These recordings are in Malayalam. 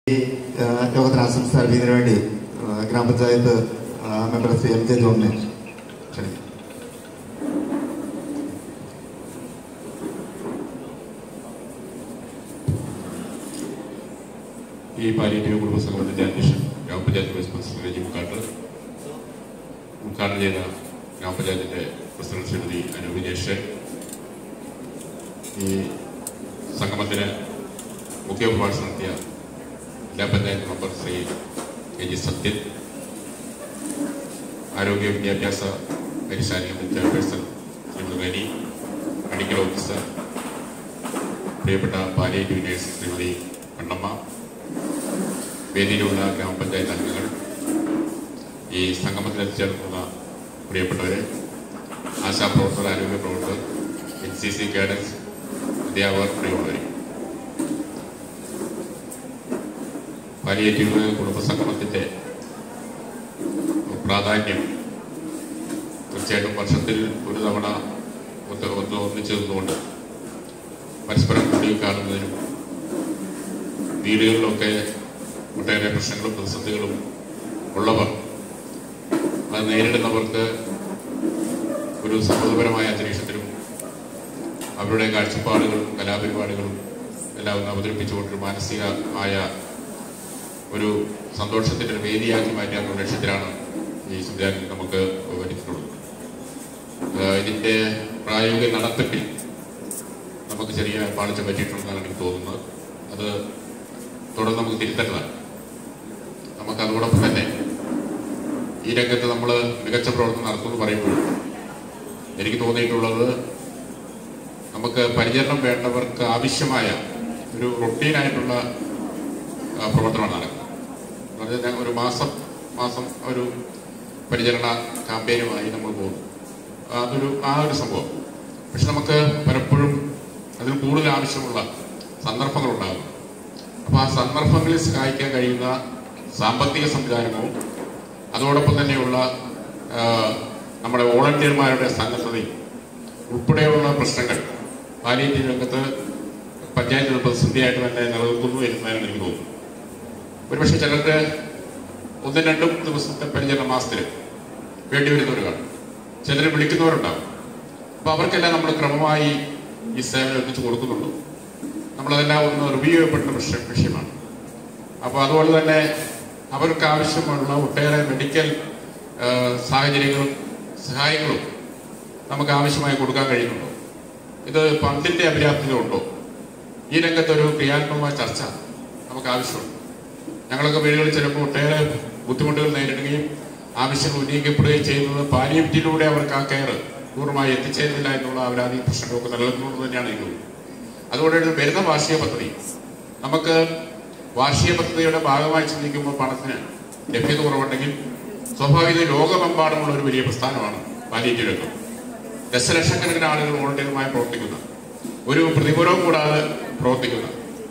ഈ ആ, യോഗത്തിന് ആശംസ അറിയിക്കുന്നതിന് വേണ്ടി ആ, ഗ്രാമപഞ്ചായത്ത് ആ, മെമ്പർ ശ്രീ എം ജെ ജോണിനെ ക്ഷണിക്കും ഈ പാലിയേറ്റീവ് കുടുംബ സംഘത്തിന്റെ അധ്യക്ഷൻ ഗ്രാമപഞ്ചായത്ത് വൈസ് പ്രസിഡന്റ് രജി മുക്കാട്ട് ഉദ്ഘാടനം ചെയ്ത ഗ്രാമപഞ്ചായത്തിന്റെ പ്രസിഡന്റ് ശ്രീമതി അനു വിജേഷ് ഈ സംഗമത്തിന് മുഖ്യ പ്രഭാഷണം നടത്തിയ ജില്ലാ panchayat member Shri K G Sathyan ആരോഗ്യ വിദ്യാഭ്യാസ പരിശാലന chairperson Shrimati Rani medical officer പ്രിയപ്പെട്ട പാലിയേറ്റീവ് നേഴ്സ് ശ്രീമതി കണ്ണമ്മ വേദിയിലുള്ള ഗ്രാമപഞ്ചായത്ത് അംഗങ്ങൾ ഈ സംഗമത്തിൽ എത്തിച്ചേർക്കുന്ന പ്രിയപ്പെട്ടവരെ ആശാപ്രവർത്തകർ ആരോഗ്യ പ്രവർത്തകർ എൻ സി സി ഗൈഡൻസ് അധ്യാപകർ പ്രിയമുള്ളവരെ പാലിയേറ്റീവ് കുടുംബ സംഗമത്തിന്റെ പ്രാധാന്യം തീർച്ചയായിട്ടും വർഷത്തിൽ ഒരു തവണ ഒന്ന് ഒന്ന് ഒന്നിച്ചു നിന്നുകൊണ്ട് പരസ്പരം കൂടി കാണുന്നതിനും വീടുകളിലൊക്കെ ഒട്ടേറെ പ്രശ്നങ്ങളും പ്രതിസന്ധികളും ഉള്ളവർ അത് നേരിടുന്നവർക്ക് ഒരു സൗഹൃദപരമായ അന്തരീക്ഷത്തിലും അവരുടെ കാഴ്ചപ്പാടുകളും കലാപരിപാടികളും എല്ലാം ഒന്ന് അവതരിപ്പിച്ചുകൊണ്ട് മാനസികമായ ഒരു സന്തോഷത്തിൻ്റെ ഒരു വേദിയാക്കി മാറ്റാനുള്ള ലക്ഷ്യത്തിലാണ് ഈ സംവിധാനം നമുക്ക് വരുത്തിയിട്ടുള്ളത് ആഹ് ഇതിന്റെ പ്രായോഗിക നടത്തിപ്പിൽ നമുക്ക് ചെറിയ പാളിച്ച പറ്റിയിട്ടുണ്ടെന്നാണ് എനിക്ക് തോന്നുന്നത് അത് തുടർന്ന് നമുക്ക് തിരുത്തേണ്ടതാണ് നമുക്ക് അതോടൊപ്പം തന്നെ ഈ രംഗത്ത് നമ്മൾ മികച്ച പ്രവർത്തനം നടത്തുമെന്ന് പറയുമ്പോൾ എനിക്ക് തോന്നിയിട്ടുള്ളത് നമുക്ക് പരിചരണം വേണ്ടവർക്ക് ആവശ്യമായ ഒരു റൊട്ടീനായിട്ടുള്ള ആ, പ്രവർത്തനമാണ് നടക്കുന്നത് എന്ന് പറഞ്ഞാൽ ഞാൻ ഒരു മാസം മാസം ഒരു പരിചരണ ക്യാമ്പയിനുമായി നമ്മൾ പോകുന്നു അതൊരു ആ ഒരു സംഭവം പക്ഷെ നമുക്ക് പലപ്പോഴും അതിന് കൂടുതൽ ആവശ്യമുള്ള സന്ദർഭങ്ങളുണ്ടാകും അപ്പോൾ ആ സന്ദർഭങ്ങളിൽ സഹായിക്കാൻ കഴിയുന്ന സാമ്പത്തിക സംവിധാനവും അതോടൊപ്പം തന്നെയുള്ള ആ, നമ്മുടെ വോളണ്ടിയർമാരുടെ സന്നദ്ധതയും ഉൾപ്പെടെയുള്ള പ്രശ്നങ്ങൾ പാലിയേറ്റീവ് രംഗത്ത് പഞ്ചായത്ത് പ്രതിസന്ധിയായിട്ട് തന്നെ നിലനിൽക്കുന്നു എന്നതാണ് എനിക്ക് തോന്നുന്നു ഒരുപക്ഷെ ചിലർക്ക് ഒന്നും രണ്ടും ദിവസത്തെ പരിചരണ മാസത്തിൽ വേണ്ടി വരുന്നവർ കാണും ചിലർ വിളിക്കുന്നവരുണ്ടാവും അപ്പോൾ അവർക്കെല്ലാം നമ്മൾ ക്രമമായി ഈ സേവനം എത്തിച്ചു കൊടുക്കുന്നുള്ളൂ നമ്മളതെല്ലാം ഒന്ന് റിവ്യൂ ചെയ്യപ്പെടുന്ന വിഷയം വിഷയമാണ് അപ്പോൾ അതുപോലെ തന്നെ അവർക്ക് ആവശ്യമുള്ള ഒട്ടേറെ മെഡിക്കൽ ആ, സാഹചര്യങ്ങളും സഹായങ്ങളും നമുക്ക് ആവശ്യമായി കൊടുക്കാൻ കഴിയുന്നുണ്ടോ ഇത് ഫണ്ടിന്റെ അപര്യാപ്തത ഉണ്ടോ ഈ രംഗത്തൊരു ക്രിയാത്മകമായ ചർച്ച നമുക്ക് ആവശ്യമുണ്ട് ഞങ്ങളൊക്കെ വീടുകളിൽ ചിലപ്പോൾ ഒട്ടേറെ ബുദ്ധിമുട്ടുകൾ നേരിടുകയും ആവശ്യങ്ങൾ ഉന്നയിക്കപ്പെടുകയും ചെയ്യുന്നത് പാലിയറ്റിലൂടെ അവർക്ക് ആ കെയർ പൂർണ്ണമായി എത്തിച്ചേരുന്നില്ല എന്നുള്ള അവരാതി പ്രശ്നങ്ങളൊക്കെ നിലനിൽക്കുന്നത് തന്നെയാണ് എനിക്ക് തോന്നുന്നത് അതുകൊണ്ട് ഇത് വരുന്ന വാർഷിക പദ്ധതി നമുക്ക് വാർഷിക പദ്ധതിയുടെ ഭാഗമായി ചിന്തിക്കുമ്പോൾ പണത്തിന് ലഭ്യത കുറവുണ്ടെങ്കിൽ സ്വാഭാവികതയും ലോകമെമ്പാടുമുള്ള ഒരു വലിയ പ്രസ്ഥാനമാണ് പാലിയേറ്റീവ് രംഗം ദശലക്ഷക്കണക്കിന് ആളുകൾ വോളണ്ടിയറുമായി പ്രവർത്തിക്കുന്ന ഒരു പ്രതിഫലവും കൂടാതെ പ്രവർത്തിക്കുന്ന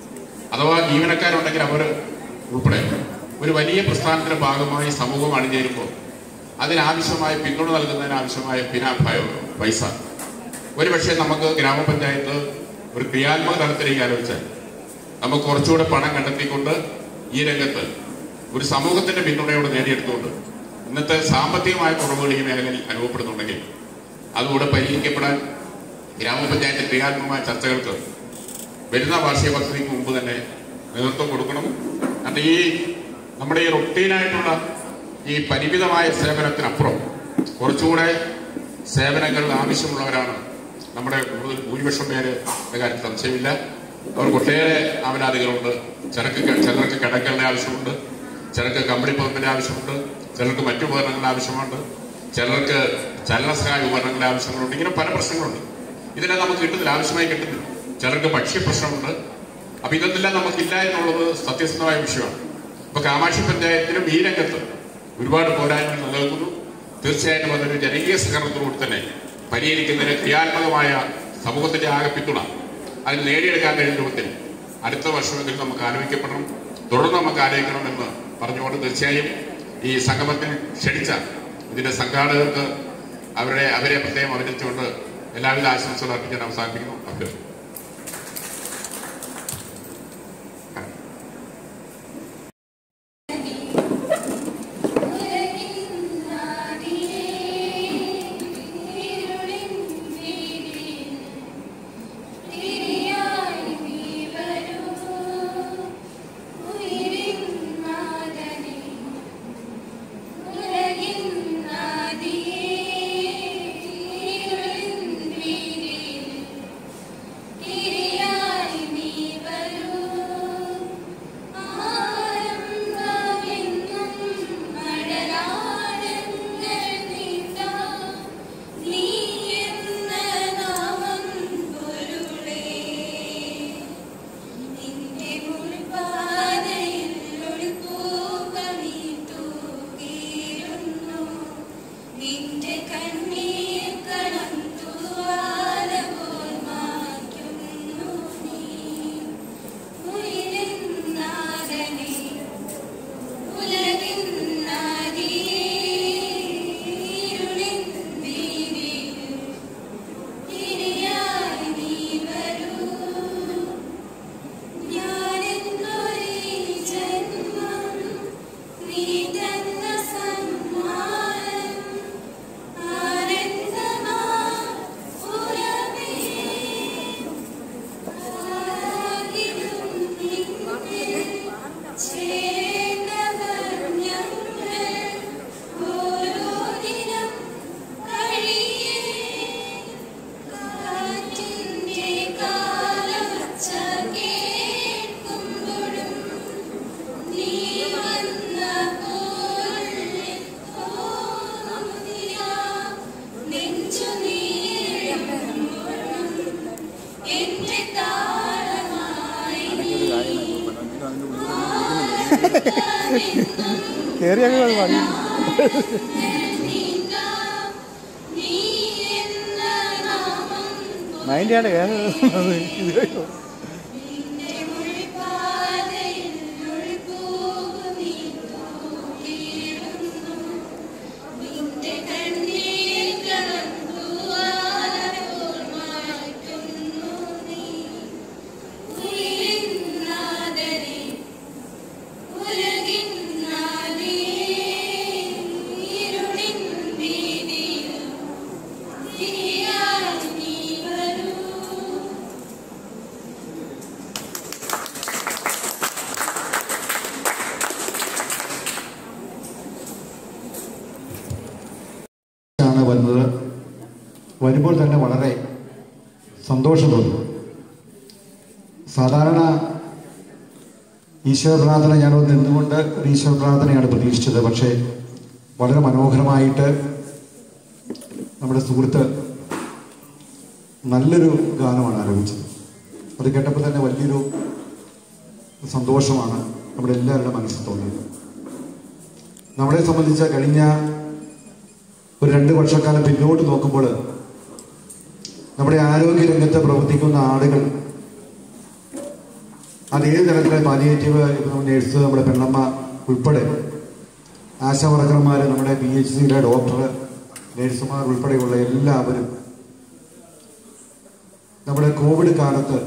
അഥവാ ജീവനക്കാരുണ്ടെങ്കിൽ അവർ ഉൾപ്പെടെ ഒരു വലിയ പ്രസ്ഥാനത്തിന്റെ ഭാഗമായി സമൂഹം അണിചേരുമ്പോൾ അതിനാവശ്യമായ പിന്തുണ നൽകുന്നതിന് ആവശ്യമായ പിന്നാ പൈസ ഒരുപക്ഷെ നമുക്ക് ഗ്രാമപഞ്ചായത്ത് ഒരു ക്രിയാത്മക തലത്തിലേക്ക് ആലോചിച്ചാൽ നമുക്ക് കുറച്ചുകൂടെ പണം കണ്ടെത്തിക്കൊണ്ട് ഈ രംഗത്ത് ഒരു സമൂഹത്തിന്റെ പിന്തുണയോടെ നേടിയെടുത്തുകൊണ്ട് ഇന്നത്തെ സാമ്പത്തികമായ കുറവുകൾ ഈ മേഖലയിൽ അനുഭവപ്പെടുന്നുണ്ടെങ്കിൽ അതുകൂടെ പരിഹരിക്കപ്പെടാൻ ഗ്രാമപഞ്ചായത്ത് ക്രിയാത്മകമായ ചർച്ചകൾക്ക് വരുന്ന വാർഷിക പദ്ധതിക്ക് മുമ്പ് തന്നെ നേതൃത്വം കൊടുക്കണം അത് ഈ നമ്മുടെ ഈ റൊട്ടീനായിട്ടുള്ള ഈ പരിമിതമായ സേവനത്തിനപ്പുറം കുറച്ചുകൂടെ സേവനങ്ങൾ ആവശ്യമുള്ളവരാണ് നമ്മുടെ കൂടുതൽ ഭൂരിപക്ഷം പേര് എന്ന കാര്യത്തിൽ സംശയമില്ല അവർക്ക് ഒട്ടേറെ ആവലാതികളുണ്ട് ചിലർക്ക് ക- ചിലർക്ക് കിടക്കലിന്റെ ആവശ്യമുണ്ട് ചിലർക്ക് കമ്പിളി പമ്പിന്റെ ആവശ്യമുണ്ട് ചിലർക്ക് മറ്റു ഉപകരണങ്ങളുടെ ആവശ്യമുണ്ട് ചിലർക്ക് ചലനസഹായ ഉപകരണങ്ങളുടെ ആവശ്യങ്ങളുണ്ട് ഇങ്ങനെ പല പ്രശ്നങ്ങളുണ്ട് ഇതെല്ലാം നമുക്ക് കിട്ടുന്നില്ല ആവശ്യമായി കിട്ടുന്നില്ല ചിലർക്ക് ഭക്ഷ്യ പ്രശ്നമുണ്ട് അപ്പൊ ഇതൊന്നെല്ലാം നമുക്കില്ല എന്നുള്ളത് സത്യസന്ധമായ വിഷയമാണ് അപ്പൊ കാമാക്ഷി പഞ്ചായത്തിലും ഈ രംഗത്ത് ഒരുപാട് പോരായ്മകൾ നിലനിൽക്കുന്നു തീർച്ചയായിട്ടും അതൊരു ജനകീയ സഹകരണത്തോടുകൂടി തന്നെ പരിഹരിക്കുന്നതിന് ക്രിയാത്മകമായ സമൂഹത്തിന്റെ ആകെ പിന്തുണ അതിന് നേടിയെടുക്കാൻ കഴിയുന്ന രൂപത്തിൽ അടുത്ത വർഷമെങ്കിലും നമുക്ക് ആലോചിക്കപ്പെടണം തുടർന്ന് നമുക്ക് ആലോചിക്കണമെന്ന് പറഞ്ഞുകൊണ്ട് തീർച്ചയായും ഈ സംഗമത്തിൽ ക്ഷണിച്ച ഇതിന്റെ സംഘാടകർക്ക് അവരുടെ അവരെ പ്രത്യേകം അഭിനന്ദിച്ചുകൊണ്ട് എല്ലാവിധ ആശംസകൾ അർപ്പിക്കാൻ അവസാനിപ്പിക്കുന്നു അഭ്യർത്ഥിക്കുന്നു കയറിയൊക്കെ പാടി മൈൻഡ് ചെയ്യാണ്ട് ഇത് ആണ് വരുന്നത് വരുമ്പോൾ തന്നെ വളരെ സന്തോഷം തോന്നും സാധാരണ ഈശ്വര പ്രാർത്ഥന ഞാനൊന്ന് നിന്നുകൊണ്ട് ഒരു ഈശ്വര പ്രാർത്ഥനയാണ് പ്രതീക്ഷിച്ചത് പക്ഷേ വളരെ മനോഹരമായിട്ട് നമ്മുടെ സുഹൃത്ത് നല്ലൊരു ഗാനമാണ് ആരംഭിച്ചത് അത് കേട്ടപ്പോൾ തന്നെ വലിയൊരു സന്തോഷമാണ് നമ്മുടെ എല്ലാവരുടെ മനസ്സിൽ തോന്നിയത് നമ്മളെ സംബന്ധിച്ച കഴിഞ്ഞ ഒരു രണ്ട് വർഷക്കാലം പിന്നോട്ട് നോക്കുമ്പോൾ നമ്മുടെ ആരോഗ്യ രംഗത്ത് പ്രവർത്തിക്കുന്ന ആളുകൾ അത് ഏത് തരത്തിലെ പാലിയേറ്റീവ് ഇപ്പം നേഴ്സ് നമ്മുടെ പെണ്ണമ്മ ഉൾപ്പെടെ ആശാ വർക്കർമാർ നമ്മുടെ പി എച്ച് സിയിലെ ഡോക്ടർ നേഴ്സുമാർ ഉൾപ്പെടെയുള്ള എല്ലാവരും നമ്മുടെ കോവിഡ് കാലത്ത്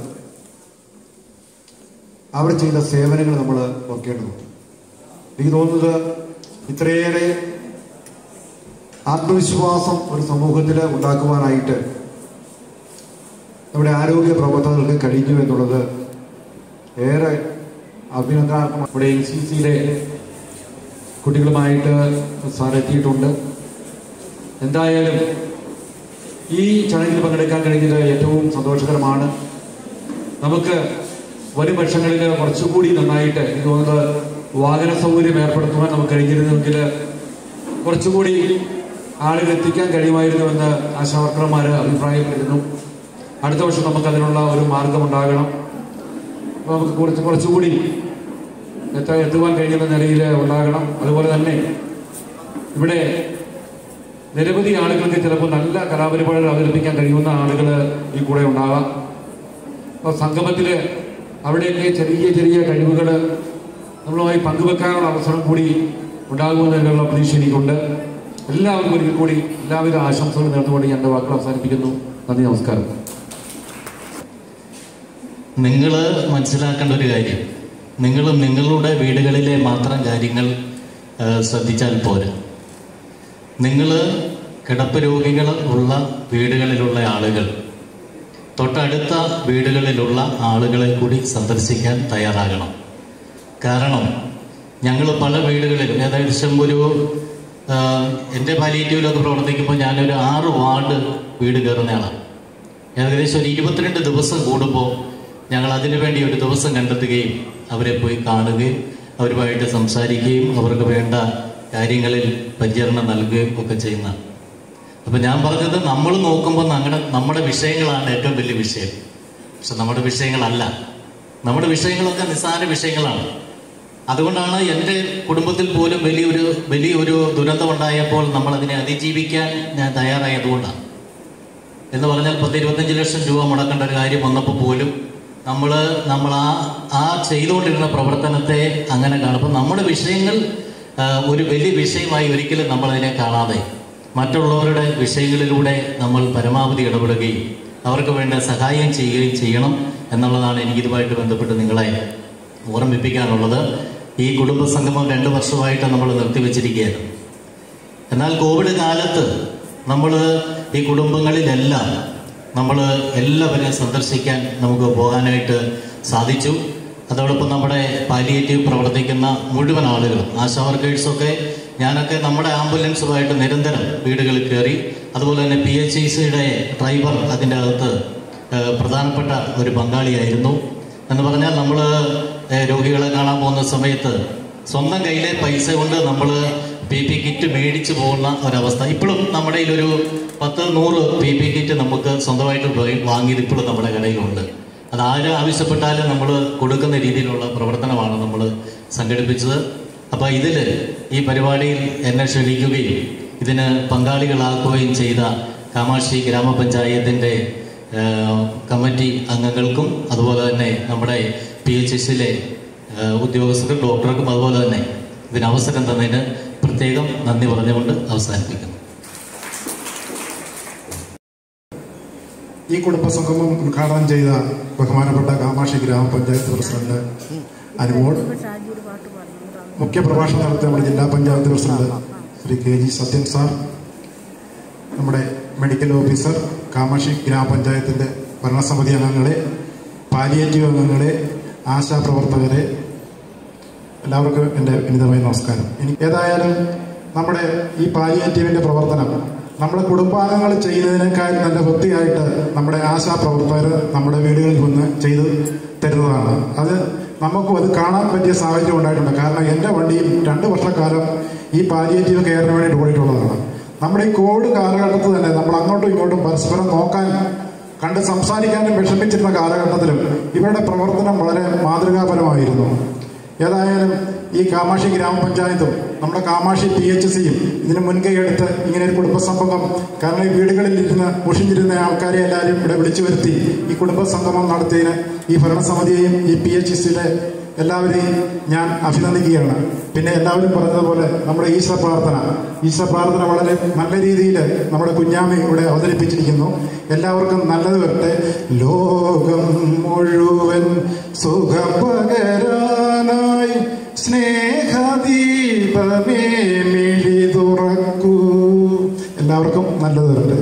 അവർ ചെയ്ത സേവനങ്ങൾ നമ്മൾ ഓർക്കേണ്ടതുണ്ട് എനിക്ക് തോന്നുന്നത് ഇത്രയേറെ ആത്മവിശ്വാസം ഒരു സമൂഹത്തിൽ ഉണ്ടാക്കുവാനായിട്ട് നമ്മുടെ ആരോഗ്യ പ്രവർത്തകർക്ക് കഴിഞ്ഞു എന്നുള്ളത് ഏറെ അഭിനന്ദനാർഹം നമ്മുടെ എൻ സി സിയിലെ കുട്ടികളുമായിട്ട് സാർ എത്തിയിട്ടുണ്ട് എന്തായാലും ഈ ചടങ്ങിൽ പങ്കെടുക്കാൻ കഴിഞ്ഞത് ഏറ്റവും സന്തോഷകരമാണ് നമുക്ക് വരും വർഷങ്ങളിൽ കുറച്ചുകൂടി നന്നായിട്ട് എനിക്ക് തോന്നുന്നത് വാഹന സൗകര്യം ഏർപ്പെടുത്തുവാൻ നമുക്ക് കഴിഞ്ഞിരുന്നെങ്കിൽ കുറച്ചുകൂടി ആളുകൾ എത്തിക്കാൻ കഴിയുമായിരുന്നുവെന്ന് ആശാവർക്കർമാർ അഭിപ്രായപ്പെട്ടിരുന്നു അടുത്ത വർഷം നമുക്ക് അതിനുള്ള ഒരു മാർഗമുണ്ടാകണം അപ്പോൾ നമുക്ക് കുറച്ച് കുറച്ചുകൂടി എത്ത എത്തുവാൻ കഴിയുന്ന നിലയിൽ ഉണ്ടാകണം അതുപോലെ തന്നെ ഇവിടെ നിരവധി ആളുകൾക്ക് ചിലപ്പോൾ നല്ല കലാപരിപാടികൾ അവതരിപ്പിക്കാൻ കഴിയുന്ന ആളുകൾ ഈ കൂടെ ഉണ്ടാകാം അപ്പോൾ സംഗമത്തിൽ അവിടെയൊക്കെ ചെറിയ ചെറിയ കഴിവുകൾ നമ്മളുമായി പങ്കുവെക്കാനുള്ള അവസരം കൂടി ഉണ്ടാകുമെന്നുള്ള പ്രതീക്ഷ എനിക്കുണ്ട് എല്ലാവർക്കും ഒരിക്കൽ കൂടി എല്ലാവിധ ആശംസകളും നേർന്നുകൊണ്ട് ഞാൻ എൻ്റെ വാക്കുകൾ അവസാനിപ്പിക്കുന്നു നന്ദി നമസ്കാരം നിങ്ങൾ മനസ്സിലാക്കേണ്ട ഒരു കാര്യം നിങ്ങൾ നിങ്ങളുടെ വീടുകളിലെ മാത്രം കാര്യങ്ങൾ ആ, ശ്രദ്ധിച്ചാൽ പോരാ നിങ്ങൾ കിടപ്പ് രോഗികൾ ഉള്ള വീടുകളിലുള്ള ആളുകൾ തൊട്ടടുത്ത വീടുകളിലുള്ള ആളുകളെ കൂടി സന്ദർശിക്കാൻ തയ്യാറാകണം കാരണം ഞങ്ങൾ പല വീടുകളിലും ഏകദേശം ഒരു ആ, എൻ്റെ പാലിയേറ്റീവിലൊക്കെ പ്രവർത്തിക്കുമ്പോൾ ഞാനൊരു ആറ് വാർഡ് വീട് കയറുന്നയാളാണ് ഏകദേശം ഒരു ഇരുപത്തിരണ്ട് ദിവസം കൂടുമ്പോൾ ഞങ്ങൾ അതിനു വേണ്ടി ഒരു ദിവസം കണ്ടെത്തുകയും അവരെ പോയി കാണുകയും അവരുമായിട്ട് സംസാരിക്കുകയും അവർക്ക് വേണ്ട കാര്യങ്ങളിൽ പരിചരണം നൽകുകയും ഒക്കെ ചെയ്യുന്ന അപ്പം ഞാൻ പറഞ്ഞത് നമ്മൾ നോക്കുമ്പോൾ നമ്മുടെ നമ്മുടെ വിഷയങ്ങളാണ് ഏറ്റവും വലിയ വിഷയം പക്ഷെ നമ്മുടെ വിഷയങ്ങളല്ല നമ്മുടെ വിഷയങ്ങളൊക്കെ നിസ്സാര വിഷയങ്ങളാണ് അതുകൊണ്ടാണ് എൻ്റെ കുടുംബത്തിൽ പോലും വലിയൊരു വലിയൊരു ദുരന്തമുണ്ടായപ്പോൾ നമ്മൾ അതിനെ അതിജീവിക്കാൻ ഞാൻ തയ്യാറായതുകൊണ്ടാണ് എന്ന് പറഞ്ഞാൽ പത്ത് ഇരുപത്തഞ്ച് ലക്ഷം രൂപ മുടക്കേണ്ട ഒരു കാര്യം വന്നപ്പോൾ പോലും നമ്മൾ നമ്മൾ ആ ആ ചെയ്തുകൊണ്ടിരുന്ന പ്രവർത്തനത്തെ അങ്ങനെ കാണുമ്പോൾ നമ്മുടെ വിഷയങ്ങൾ ആ, ഒരു വലിയ വിഷയമായി ഒരിക്കലും നമ്മൾ അതിനെ കാണാതെ മറ്റുള്ളവരുടെ വിഷയങ്ങളിലൂടെ നമ്മൾ പരമാവധി ഇടപെടുകയും അവർക്ക് വേണ്ട സഹായം ചെയ്യുകയും ചെയ്യണം എന്നുള്ളതാണ് എനിക്കിതുമായിട്ട് ബന്ധപ്പെട്ട് നിങ്ങളെ ഓർമ്മിപ്പിക്കാനുള്ളത് ഈ കുടുംബ സംഗമം രണ്ട് വർഷമായിട്ട് നമ്മൾ നിർത്തിവെച്ചിരിക്കുകയാണ് എന്നാൽ കോവിഡ് കാലത്ത് നമ്മൾ ഈ കുടുംബങ്ങളിലെല്ലാം നമ്മൾ എല്ലാവരെയും സന്ദർശിക്കാൻ നമുക്ക് പോകാനായിട്ട് സാധിച്ചു അതോടൊപ്പം നമ്മുടെ പാലിയേറ്റീവ് പ്രവർത്തിക്കുന്ന മുഴുവൻ ആളുകളും ആശാ വർക്കേഴ്സൊക്കെ ഞാനൊക്കെ നമ്മുടെ ആംബുലൻസുമായിട്ട് നിരന്തരം വീടുകളിൽ കയറി അതുപോലെ തന്നെ പി എച്ച് ഐ സിയുടെ ഡ്രൈവർ അതിൻ്റെ അകത്ത് ഏഹ്, പ്രധാനപ്പെട്ട ഒരു പങ്കാളിയായിരുന്നു എന്ന് പറഞ്ഞാൽ നമ്മൾ രോഗികളെ കാണാൻ പോകുന്ന സമയത്ത് സ്വന്തം കയ്യിലെ പൈസ കൊണ്ട് നമ്മൾ പി പി കിറ്റ് മേടിച്ചു പോകുന്ന ഒരവസ്ഥ ഇപ്പോഴും നമ്മുടെ കയ്യിലൊരു പത്ത് നൂറ് പി പി കിറ്റ് നമുക്ക് സ്വന്തമായിട്ട് പോയി വാങ്ങിയത് ഇപ്പോഴും നമ്മുടെ കടയിലുണ്ട് അത് ആര് ആവശ്യപ്പെട്ടാലും നമ്മൾ കൊടുക്കുന്ന രീതിയിലുള്ള പ്രവർത്തനമാണ് നമ്മൾ സംഘടിപ്പിച്ചത് അപ്പോൾ ഇതിൽ ഈ പരിപാടിയിൽ എന്നെ ക്ഷണിക്കുകയും ഇതിന് പങ്കാളികളാക്കുകയും ചെയ്ത കാമാക്ഷി ഗ്രാമപഞ്ചായത്തിൻ്റെ കമ്മിറ്റി അംഗങ്ങൾക്കും അതുപോലെ തന്നെ നമ്മുടെ പി എച്ച് എസിലെ ഉദ്യോഗസ്ഥർക്കും ഡോക്ടർക്കും അതുപോലെ തന്നെ ഇതിന് അവസരം തന്നതിന് പ്രത്യേകം നന്ദി പറഞ്ഞുകൊണ്ട് അവസാനിപ്പിക്കുന്നു ഈ കുടുംബസംഗമം ഉദ്ഘാടനം ചെയ്ത ബഹുമാനപ്പെട്ട കാമാക്ഷി ഗ്രാമപഞ്ചായത്ത് പ്രസിഡന്റ് അനുമോൾ മുഖ്യപ്രഭാഷണം നടത്തിയ നമ്മുടെ ജില്ലാ panchayat president Shri K G Sathyan sir നമ്മുടെ മെഡിക്കൽ ഓഫീസർ കാമാക്ഷി ഗ്രാമപഞ്ചായത്തിൻ്റെ ഭരണസമിതി അംഗങ്ങളെ പാലിയേറ്റീവ് അംഗങ്ങളെ ആശാപ്രവർത്തകരെ എല്ലാവർക്കും എൻ്റെ വിനിതമായ നമസ്കാരം ഇനി ഏതായാലും നമ്മുടെ ഈ പാലിയേറ്റീവിൻ്റെ പ്രവർത്തനം നമ്മുടെ കുടുംബാംഗങ്ങൾ ചെയ്യുന്നതിനേക്കാൾ നല്ല വൃത്തിയായിട്ട് നമ്മുടെ ആശാപ്രവർത്തകർ നമ്മുടെ വീടുകളിൽ വന്ന് ചെയ്ത് തരുന്നതാണ് അത് നമുക്കും അത് കാണാൻ പറ്റിയ സാഹചര്യം ഉണ്ടായിട്ടുണ്ട് കാരണം എൻ്റെ വണ്ടിയും രണ്ട് വർഷക്കാലം ഈ പാലിയേറ്റീവ് കെയറിന് വേണ്ടിയിട്ട് ഓടിയിട്ടുള്ളതാണ് നമ്മുടെ ഈ കോവിഡ് കാലഘട്ടത്തിൽ തന്നെ നമ്മൾ അങ്ങോട്ടും ഇങ്ങോട്ടും പരസ്പരം നോക്കാൻ കണ്ട് സംസാരിക്കാനും വിഷമിച്ചിരുന്ന കാലഘട്ടത്തിലും ഇവരുടെ പ്രവർത്തനം വളരെ മാതൃകാപരമായിരുന്നു ഏതായാലും ഈ കാമാക്ഷി ഗ്രാമപഞ്ചായത്തും നമ്മുടെ കാമാക്ഷി പി എച്ച് സിയും ഇതിന് മുൻകൈ എടുത്ത് ഇങ്ങനെ ഒരു കുടുംബസംഗമം കാരണം ഈ വീടുകളിൽ ഇരുന്ന് മുഷിഞ്ഞിരുന്ന ആൾക്കാരെ എല്ലാവരും ഇവിടെ വിളിച്ചു വരുത്തി ഈ കുടുംബസംഗമം നടത്തിയതിന് ഈ ഭരണസമിതിയെയും ഈ പി എച്ച് സിയുടെ എല്ലാവരെയും ഞാൻ അഭിനന്ദിക്കുകയാണ് പിന്നെ എല്ലാവരും പറഞ്ഞതുപോലെ നമ്മുടെ ഈശ്വര പ്രാർത്ഥന ഈശ്വര പ്രാർത്ഥന വളരെ നല്ല രീതിയിൽ നമ്മുടെ കുഞ്ഞാമി ഇവിടെ അവതരിപ്പിച്ചിരിക്കുന്നു എല്ലാവർക്കും നല്ലത് വരട്ടെ ലോകം മുഴുവൻ സുഖപകരാനായി സ്നേഹദീപമേ മിഴി തുറക്കൂ എല്ലാവർക്കും നല്ലത് വരട്ടെ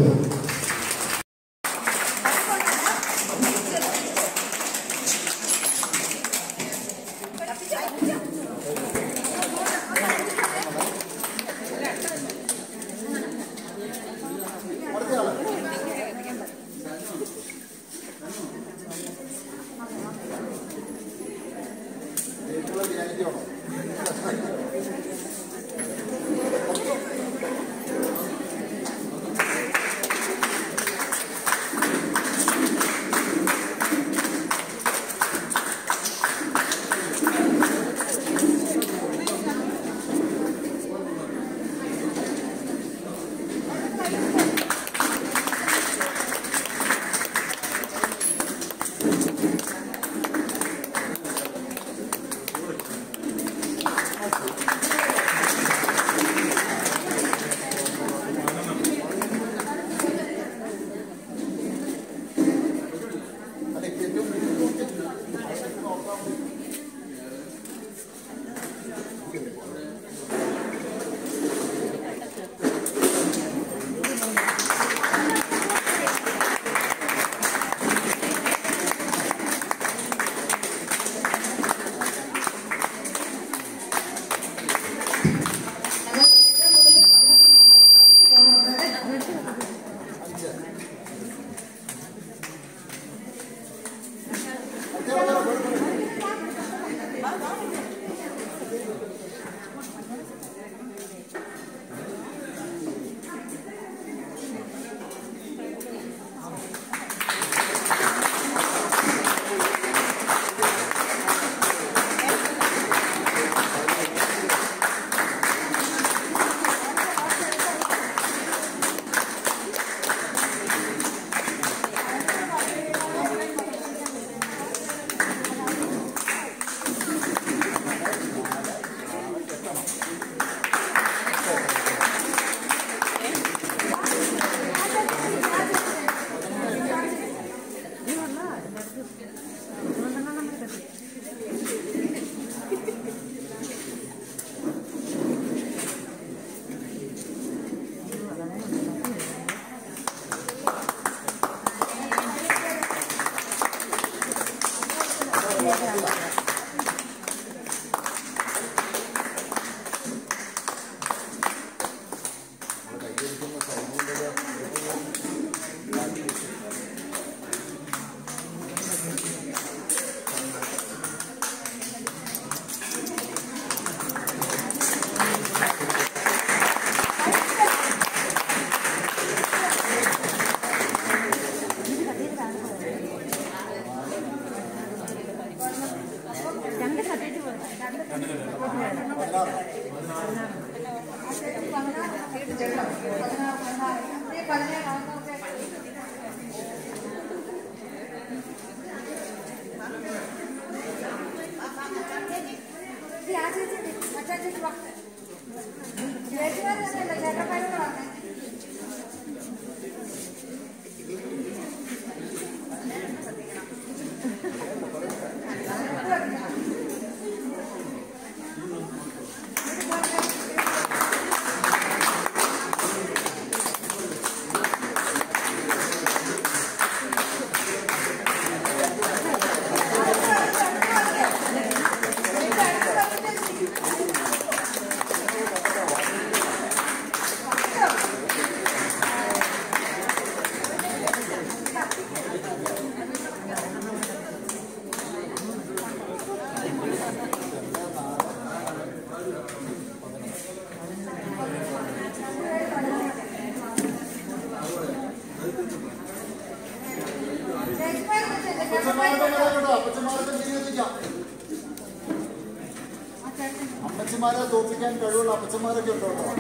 അമ്മച്ചിമാരെ തോൽപ്പിക്കാൻ കഴിവുള്ള അപ്പച്ചന്മാരൊക്കെ ഉണ്ടോ കേട്ടോ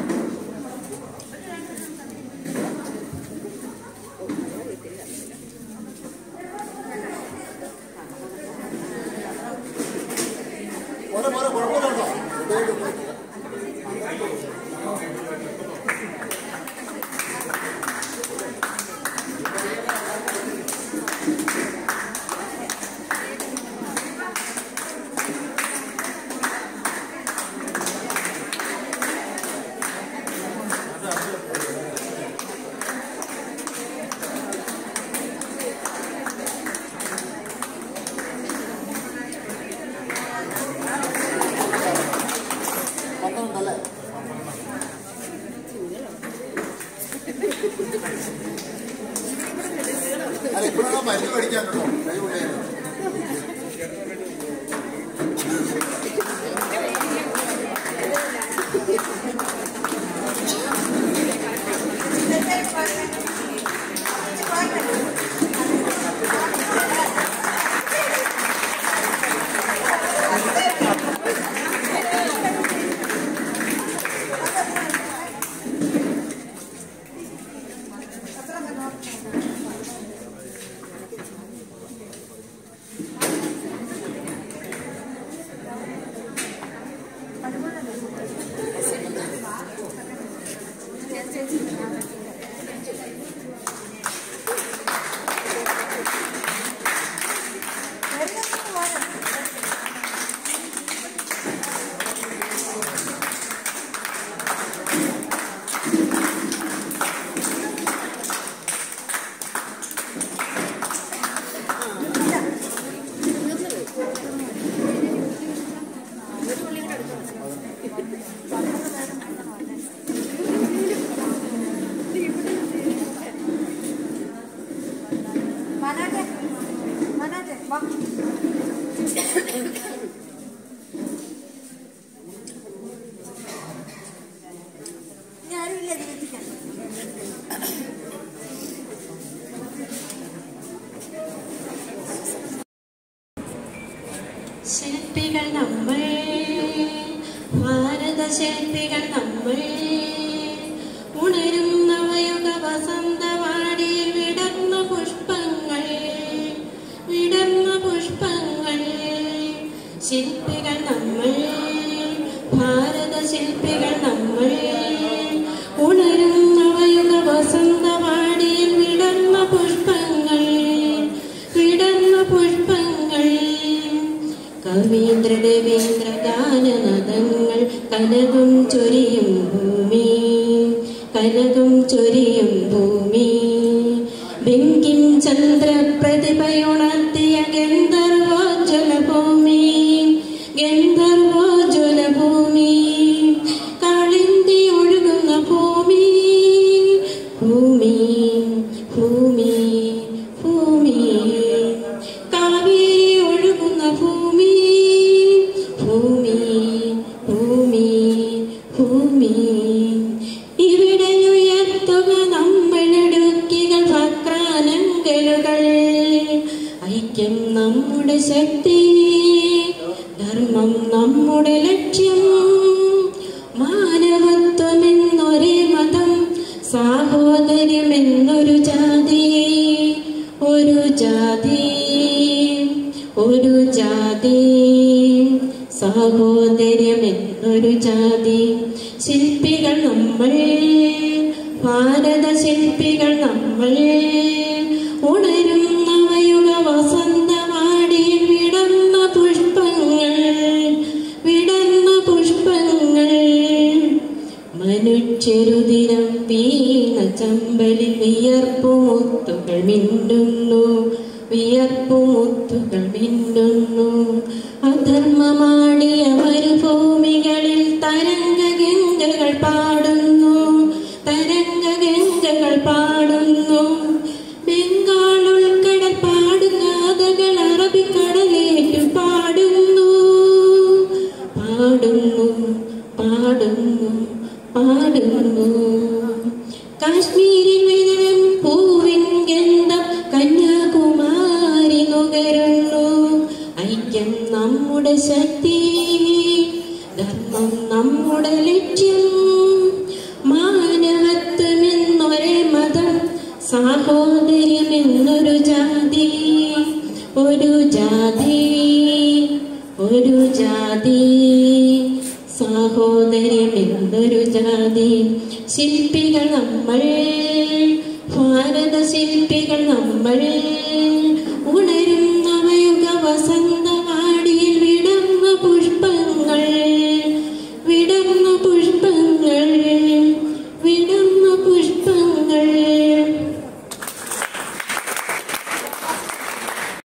പോരെ പോരെ കുഴപ്പമില്ല കേട്ടോ പത്തനംതല്ലേ അല്ല ഇപ്പോഴാണ് മരുന്ന് മേടിക്കാൻ കേട്ടോ കൈ കൊണ്ടേ മനാട്ടെ മനാട്ടെ വാ ഞാനുമില്ല ജീവിക്കാൻ ശില്പികൾ നമ്മൾ ഭാരത ശില്പികൾ നമ്മൾ ഉണരും നവയുഗ വസന്തവാടിയിൽ വിടർന്ന പുഷ്പങ്ങൾ വിടർന്ന പുഷ്പങ്ങൾ ശില്പികൾ നമ്മൾ ഭാരത ശില്പികൾ നമ്മൾ ഉണരും നവയുഗ വസന്തവാടിയിൽ വിടർന്ന പുഷ്പങ്ങൾ വിടർന്ന പുഷ്പങ്ങൾ കവീന്ദ്ര രവീന്ദ്ര ഗാനനദങ്ങൾ കനകം ചൊരിയും ഭൂമി കനകം ചൊരിയും ഭൂമി ബിങ്കിം ചന്ദ്ര പ്രതിഭയുണർത്തിയ ഗന്ധർവോജ്വല ഭൂമി ഗന്ധർവോജ്വല ഭൂമി കാളിന്തി ഒഴുകുന്ന ഭൂമി ഭൂമി ഭൂമി ഭൂമി കാവേരി ഒഴുകുന്ന ഭൂമി ഭൂമി ഭൂമി ഭൂമി ഇവിടെ ഉയർത്തുക നമ്മളെടുക്കികൾ വക്രാനങ്കലുകൾ ഐക്യം നമ്മുടെ ശക്തി ധർമ്മം നമ്മുടെ ലക്ഷ്യം മാനവത്വമെന്നൊരേ മതം സാഹോദര്യമെന്നൊരു ജാതി ഒരു ജാതി ഒരു ജാതി സാഹോദര്യമെന്നൊരു ജാതി ശില്പികൾ നമ്മൾ ഭാരത ശില്പികൾ നമ്മൾ ഉണരും നവയുഗ വസന്തവാടിയിൽ വിടന്ന പുഷ്പങ്ങൾ വിടന്ന പുഷ്പങ്ങൾ മനുഷ്യരുതിരം വീണ ചമ്പലിൽ വിയർപ്പുമുത്തുകൾ മിന്നുന്നു വിയർപ്പുമുത്തുകൾ മിന്നുന്നു അധർമ്മമാടിയ മരുഭൂമികളിൽ തരംഗഗംഗകൾ പാടുന്നു തരംഗഗംഗകൾ പാടുന്നു ബംഗാൾ ഉൾക്കടൽ പാടുകാതകൾ അറബിക്കടലേറ്റു പാടുന്നു പാടുന്നു പാടുന്നു പാടുന്നു കാശ്മീരിൽ വിതരം പൂവിൻ ഗന്ധം കന്യാകുമാരി നുകരുന്നു ഐക്യം നമ്മുടെ ശക്തി ധർമ്മം നമ്മുടെ ലക്ഷ്യം മാനവത്വമെന്നൊരേ മതം സാഹോദര്യമെന്നൊരു ജാതി ഒരു ജാതി ഒരു ജാതി സാഹോദര്യമെന്നൊരു ജാതി ശില്പികൾ നമ്മൾ ഭാരത ശില്പികൾ നമ്മൾ ഉണരും നവയുഗ വസന്തവാടിയിൽ വിടർന്ന പുഷ്പങ്ങൾ വിടർന്ന പുഷ്പങ്ങൾ വിടർന്ന പുഷ്പങ്ങൾ